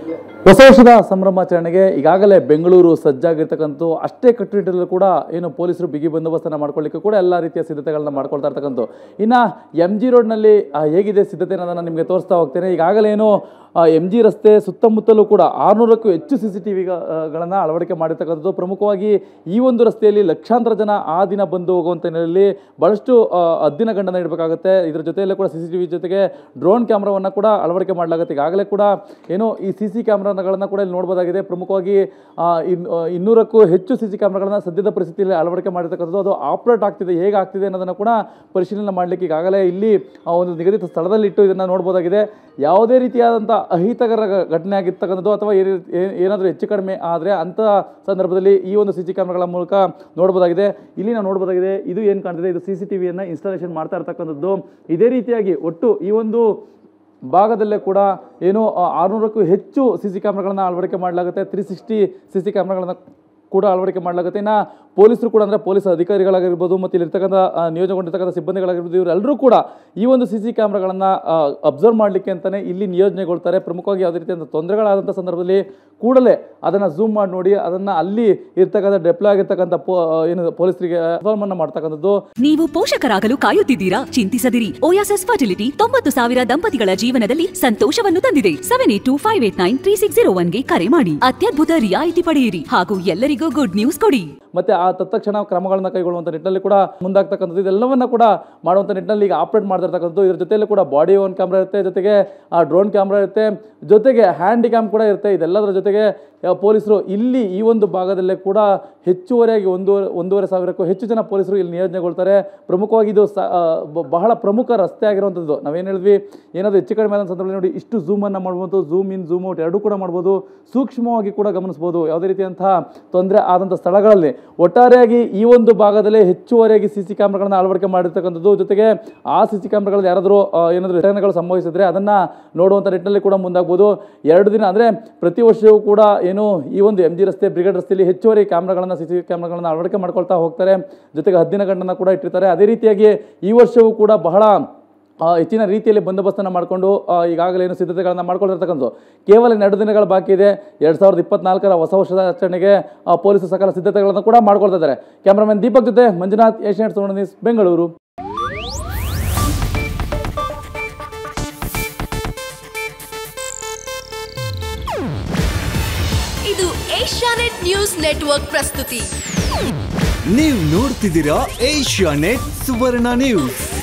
ಹೊಸ ವರ್ಷದ ಸಂಭ್ರಮಾಚರಣೆಗೆ ಈಗಾಗಲೇ ಬೆಂಗಳೂರು ಸಜ್ಜಾಗಿರ್ತಕ್ಕಂಥ ಅಷ್ಟೇ ಕಟ್ಟುನಿಟ್ಟಲ್ಲೂ ಕೂಡ ಏನು ಪೊಲೀಸರು ಬಿಗಿ ಬಂದೋಬಸ್ತನ್ನು ಮಾಡ್ಕೊಳ್ಳಿಕ್ಕೆ ಕೂಡ ಎಲ್ಲ ರೀತಿಯ ಸಿದ್ಧತೆಗಳನ್ನ ಮಾಡ್ಕೊಳ್ತಾ ಇರ್ತಕ್ಕಂಥ ಇನ್ನು ಎಮ್ ಜಿ ರೋಡ್ನಲ್ಲಿ ಆ, ಹೇಗಿದೆ ಸಿದ್ಧತೆ ಅನ್ನೋದನ್ನು ನಿಮಗೆ ತೋರಿಸ್ತಾ ಹೋಗ್ತೇನೆ ಈಗಾಗಲೇ ಏನು ಎಮ್ ಜಿ ರಸ್ತೆ ಸುತ್ತಮುತ್ತಲೂ ಕೂಡ ಆರುನೂರಕ್ಕೂ ಹೆಚ್ಚು ಸಿ ಸಿ ಟಿ ವಿಗಳನ್ನು ಅಳವಡಿಕೆ ಮಾಡಿರ್ತಕ್ಕಂಥದ್ದು ಪ್ರಮುಖವಾಗಿ ಈ ಒಂದು ರಸ್ತೆಯಲ್ಲಿ ಲಕ್ಷಾಂತರ ಜನ ಆ ದಿನ ಬಂದು ಹೋಗುವಂಥ ಹಿನ್ನೆಲೆಯಲ್ಲಿ ಭಾಳಷ್ಟು ಆ, ಹದ್ದಿನ ಗಂಡನ ಇಡಬೇಕಾಗುತ್ತೆ ಇದರ ಜೊತೆಯಲ್ಲೇ ಕೂಡ ಸಿ ಸಿ ಟಿ ವಿ ಜೊತೆಗೆ ಡ್ರೋನ್ ಕ್ಯಾಮ್ರಾವನ್ನು ಕೂಡ ಅಳವಡಿಕೆ ಮಾಡಲಾಗುತ್ತೆ ಈಗಾಗಲೇ ಕೂಡ ಏನು ಈ ಸಿ ಸಿ ಕ್ಯಾಮ್ರಾಗಳನ್ನು ಕೂಡ ಇಲ್ಲಿ ನೋಡ್ಬೋದಾಗಿದೆ ಪ್ರಮುಖವಾಗಿ ಆ, ಇನ್- ಆ, ಇನ್ನೂರಕ್ಕೂ ಹೆಚ್ಚು ಸಿ ಸಿ ಕ್ಯಾಮ್ರಾಗಳನ್ನ ಸದ್ಯದ ಪರಿಸ್ಥಿತಿಯಲ್ಲಿ ಅಳವಡಿಕೆ ಮಾಡಿರ್ತಕ್ಕಂಥದ್ದು ಅದು ಆಪ್ರೇಟ್ ಆಗ್ತಿದೆ ಹೇಗೆ ಆಗ್ತಿದೆ ಅನ್ನೋದನ್ನು ಕೂಡ ಪರಿಶೀಲನೆ ಮಾಡಲಿಕ್ಕೆ ಈಗಾಗಲೇ ಇಲ್ಲಿ ಆ, ಒಂದು ನಿಗದಿತ ಸ್ಥಳದಲ್ಲಿ ಇಟ್ಟು ಇದನ್ನು ನೋಡ್ಬೋದಾಗಿದೆ ಯಾವುದೇ ರೀತಿಯಾದಂಥ ಅಹಿತಕರ ಘ- ಘಟನೆ ಆಗಿರ್ತಕ್ಕಂಥದ್ದು ಅಥವಾ ಏನೇ- ಏ- ಏನಾದರೂ ಹೆಚ್ಚು ಕಡಿಮೆ ಆದರೆ ಅಂಥ ಸಂದರ್ಭದಲ್ಲಿ ಈ ಒಂದು ಸಿ ಸಿ ಕ್ಯಾಮ್ರಾಗಳ ಮೂಲಕ ನೋಡ್ಬೋದಾಗಿದೆ ಇಲ್ಲಿ ನಾವು ನೋಡ್ಬೋದಾಗಿದೆ ಇದು ಏನು ಕಾಣ್ತಿದೆ ಇದು ಸಿ ಸಿ ಟಿ ವಿಯನ್ನು ಇನ್ಸ್ಟಾಲೇಷನ್ ಮಾಡ್ತಾ ಇರ್ತಕ್ಕಂಥದ್ದು ಇದೇ ರೀತಿಯಾಗಿ ಒಟ್ಟು ಈ ಒಂದು ಭಾಗದಲ್ಲೇ ಕೂಡ ಏನು ಆ, ಆರುನೂರಕ್ಕೂ ಹೆಚ್ಚು ಸಿ ಸಿ ಕ್ಯಾಮ್ರಾಗಳನ್ನು ಅಳವಡಿಕೆ ಮಾಡಲಾಗುತ್ತೆ ತ್ರೀ ಸಿಕ್ಸ್ಟಿ ಸಿ ಸಿ ಕ್ಯಾಮ್ರಾಗಳನ್ನು ಕೂಡ ಅಳವಡಿಕೆ ಮಾಡಲಾಗುತ್ತೆ ಇನ್ನು ಪೊಲೀಸರು ಕೂಡ ಅಂದರೆ ಪೊಲೀಸ್ ಅಧಿಕಾರಿಗಳಾಗಿರ್ಬೋದು ಮತ್ತು ಇಲ್ಲಿರ್ತಕ್ಕಂಥ ಆ, ನಿಯೋಜನೆಗೊಂಡಿರ್ತಕ್ಕಂಥ ಸಿಬ್ಬಂದಿಗಳಾಗಿರ್ಬೋದು ಇವರೆಲ್ಲರೂ ಕೂಡ ಈ ಒಂದು ಸಿ ಸಿ ಕ್ಯಾಮ್ರಾಗಳನ್ನು ಅಬ್ಸರ್ವ್ ಮಾಡಲಿಕ್ಕೆ ಅಂತಲೇ ಇಲ್ಲಿ ನಿಯೋಜನೆಗೊಳ್ತಾರೆ ಪ್ರಮುಖವಾಗಿ ಯಾವುದೇ ರೀತಿಯಾದ ತೊಂದರೆಗಳಾದಂಥ ಸಂದರ್ಭದಲ್ಲಿ ಕೂಡಲೇ ಅದನ್ನು ಝೂಮ್ ಮಾಡಿ ನೋಡಿ ಅದನ್ನು ಅಲ್ಲಿ ಇರ್ತಕ್ಕಂಥ ಡೆಪ್ಲಾಯ್ ಆಗಿರ್ತಕ್ಕಂಥ ಪೋ ಏನು ಪೊಲೀಸರಿಗೆ ಇನ್ಫಾರ್ಮನ್ನು ಮಾಡ್ತಕ್ಕಂಥದ್ದು ನೀವು ಪೋಷಕರಾಗಲು ಕಾಯುತ್ತಿದ್ದೀರಾ ಚಿಂತಿಸದಿರಿ ಓಯಾಸಸ್ ಫರ್ಟಿಲಿಟಿ ತೊಂಬತ್ತು ಸಾವಿರ ದಂಪತಿಗಳ ಜೀವನದಲ್ಲಿ ಸಂತೋಷವನ್ನು ತಂದಿದೆ seven eight two five eight nine three six zero ಒನ್ಗೆ ಕರೆ ಮಾಡಿ ಅತ್ಯದ್ಭುತ ರಿಯಾಯಿತಿ ಪಡೆಯಿರಿ ಹಾಗೂ ಎಲ್ಲರಿಗೂ ಗುಡ್ ನ್ಯೂಸ್ ಕೊಡಿ ಮತ್ತೆ ಆ ತತ್ಕ್ಷಣ ಕ್ರಮಗಳನ್ನು ಕೈಗೊಳ್ಳುವಂಥ ನಿಟ್ಟಿನಲ್ಲಿ ಕೂಡ ಮುಂದಾಗ್ತಕ್ಕಂಥದ್ದು ಇದೆಲ್ಲವನ್ನ ಕೂಡ ಮಾಡುವಂಥ ನಿಟ್ಟಿನಲ್ಲಿ ಈಗ ಆಪ್ರೇಟ್ ಮಾಡ್ತಿರ್ತಕ್ಕಂಥದ್ದು ಇದ್ರ ಜೊತೆಯಲ್ಲಿ ಕೂಡ ಬಾಡಿ ಓನ್ ಕ್ಯಾಮ್ರಾ ಇರುತ್ತೆ ಜೊತೆಗೆ ಆ ಡ್ರೋನ್ ಕ್ಯಾಮ್ರಾ ಇರುತ್ತೆ ಜೊತೆಗೆ ಹ್ಯಾಂಡಿ ಕ್ಯಾಮ್ ಕೂಡ ಇರುತ್ತೆ ಇದೆಲ್ಲದರ ಜೊತೆಗೆ ಆ, ಪೊಲೀಸರು ಇಲ್ಲಿ ಈ ಒಂದು ಭಾಗದಲ್ಲೇ ಕೂಡ ಹೆಚ್ಚುವರಿಯಾಗಿ ಒಂದೂವರೆ ಒಂದೂವರೆ ಸಾವಿರಕ್ಕೂ ಹೆಚ್ಚು ಜನ ಪೊಲೀಸರು ಇಲ್ಲಿ ನಿಯೋಜನೆಗೊಳ್ತಾರೆ ಪ್ರಮುಖವಾಗಿ ಇದು ಸ ಆ, ಬ- ಬಹಳ ಪ್ರಮುಖ ರಸ್ತೆ ಆಗಿರುವಂಥದ್ದು ನಾವೇನು ಹೇಳಿದ್ವಿ ಏನಾದರೂ ಹೆಚ್ಚು ಕಡಿಮೆ ಆದ ಸಂದರ್ಭದಲ್ಲಿ ನೋಡಿ ಇಷ್ಟು ಝೂಮನ್ನು ಮಾಡ್ಬೋದು ಝೂಮ್ ಇನ್ ಝೂಮ್ ಔಟ್ ಎರಡೂ ಕೂಡ ಮಾಡ್ಬೋದು ಸೂಕ್ಷ್ಮವಾಗಿ ಕೂಡ ಗಮನಿಸ್ಬೋದು ಯಾವುದೇ ರೀತಿಯಂತಹ ತೊಂದರೆ ಆದಂಥ ಸ್ಥಳಗಳಲ್ಲಿ ಒಟ್ಟಾರೆಯಾಗಿ ಈ ಒಂದು ಭಾಗದಲ್ಲೇ ಹೆಚ್ಚುವರಿಯಾಗಿ ಸಿ ಸಿ ಕ್ಯಾಮ್ರಾಗಳನ್ನ ಅಳವಡಿಕೆ ಮಾಡಿರ್ತಕ್ಕಂಥದ್ದು ಜೊತೆಗೆ ಆ ಸಿ ಸಿ ಕ್ಯಾಮ್ರಾಗಳಲ್ಲಿ ಯಾರಾದರೂ ಆ, ಏನಾದರೂ ಘಟನೆಗಳು ಸಂಭವಿಸಿದ್ರೆ ಅದನ್ನು ನೋಡುವಂಥ ನಿಟ್ಟಿನಲ್ಲಿ ಕೂಡ ಮುಂದಾಗ್ಬೋದು ಎರಡು ದಿನ ಅಂದರೆ ಪ್ರತಿ ವರ್ಷವೂ ಕೂಡ ಏನು ಈ ಒಂದು ಎಮ್ ಜಿ ರಸ್ತೆ ಬ್ರಿಗೇಡ್ ರಸ್ತೆಯಲ್ಲಿ ಹೆಚ್ಚುವರಿ ಕ್ಯಾಮ್ರಾಗಳನ್ನು ಸಿ ಸಿ ಕ್ಯಾಮ್ರಾಗಳನ್ನು ಅಳವಡಿಕೆ ಮಾಡ್ಕೊಳ್ತಾ ಹೋಗ್ತಾರೆ ಜೊತೆಗೆ ಹದ್ದಿನ ಗಂಡನ್ನು ಕೂಡ ಇಟ್ಟಿರ್ತಾರೆ ಅದೇ ರೀತಿಯಾಗಿ ಈ ವರ್ಷವೂ ಕೂಡ ಬಹಳ ಆ, ಹೆಚ್ಚಿನ ರೀತಿಯಲ್ಲಿ ಬಂದೋಬಸ್ತನ್ನು ಮಾಡಿಕೊಂಡು ಈಗಾಗಲೇ ಏನು ಸಿದ್ಧತೆಗಳನ್ನು ಮಾಡ್ಕೊಳ್ತಿರ್ತಕ್ಕಂಥದ್ದು ಕೇವಲ ಎರಡು ದಿನಗಳ ಬಾಕಿ ಇದೆ ಎರಡು ಸಾವಿರದ ಇಪ್ಪತ್ನಾಲ್ಕರ ಹೊಸ ವರ್ಷದ ಆಚರಣೆಗೆ ಆ, ಪೊಲೀಸರು ಸಕಲ ಸಿದ್ಧತೆಗಳನ್ನು ಕೂಡ ಮಾಡ್ಕೊಳ್ತಾ ಇದ್ದಾರೆ ಕ್ಯಾಮ್ರಾಮನ್ ದೀಪಕ್ ಜೊತೆ ಮಂಜುನಾಥ್ ಏಷ್ಯಾನೆಟ್ ಸುವರ್ಣ ನ್ಯೂಸ್ ಬೆಂಗಳೂರು ಇದು ಏಷ್ಯಾನೆಟ್ ನ್ಯೂಸ್ ನೆಟ್ವರ್ಕ್ ಪ್ರಸ್ತುತಿ ನೀವು ನೋಡ್ತಿದ್ದೀರಾ ಏಷ್ಯಾ ನೆಟ್ ಸುವರ್ಣ ನ್ಯೂಸ್